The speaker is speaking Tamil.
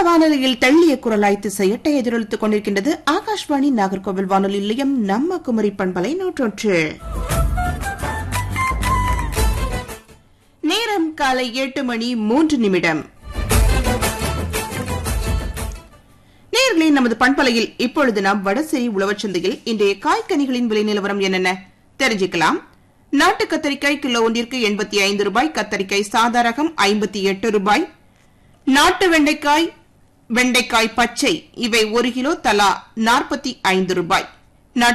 வானொலியில் தள்ளிய குரலாய் திசையட்டை எதிரொலித்துக் கொண்டிருக்கின்றது ஆகாஷ்வாணி நாகர்கோவில் வானொலி நிலையம் நம்ம குமரி பண்பலை நூற்றொன்று நேரம் காலை எட்டு மணி மூன்று நிமிடம் நேர்களே நமது பண்பலையில் இப்பொழுது நாம் வடசேரி உழவர் சந்தையில் இன்றைய காய்கனிகளின் விலை நிலவரம் என்னென்ன தெரிஞ்சுக்கலாம் நாட்டு கத்தரிக்காய் கிலோ ஒன்றிற்கு எண்பத்தி ஐந்து ரூபாய் கத்தரிக்காய் சாதாரகம் ஐம்பத்தி எட்டு ரூபாய் நாட்டு வெண்டைக்காய் வெண்டைக்காய் பச்சை இவை ஒரு கிலோ தலா நாற்பத்தி ஐந்து ரூபாய்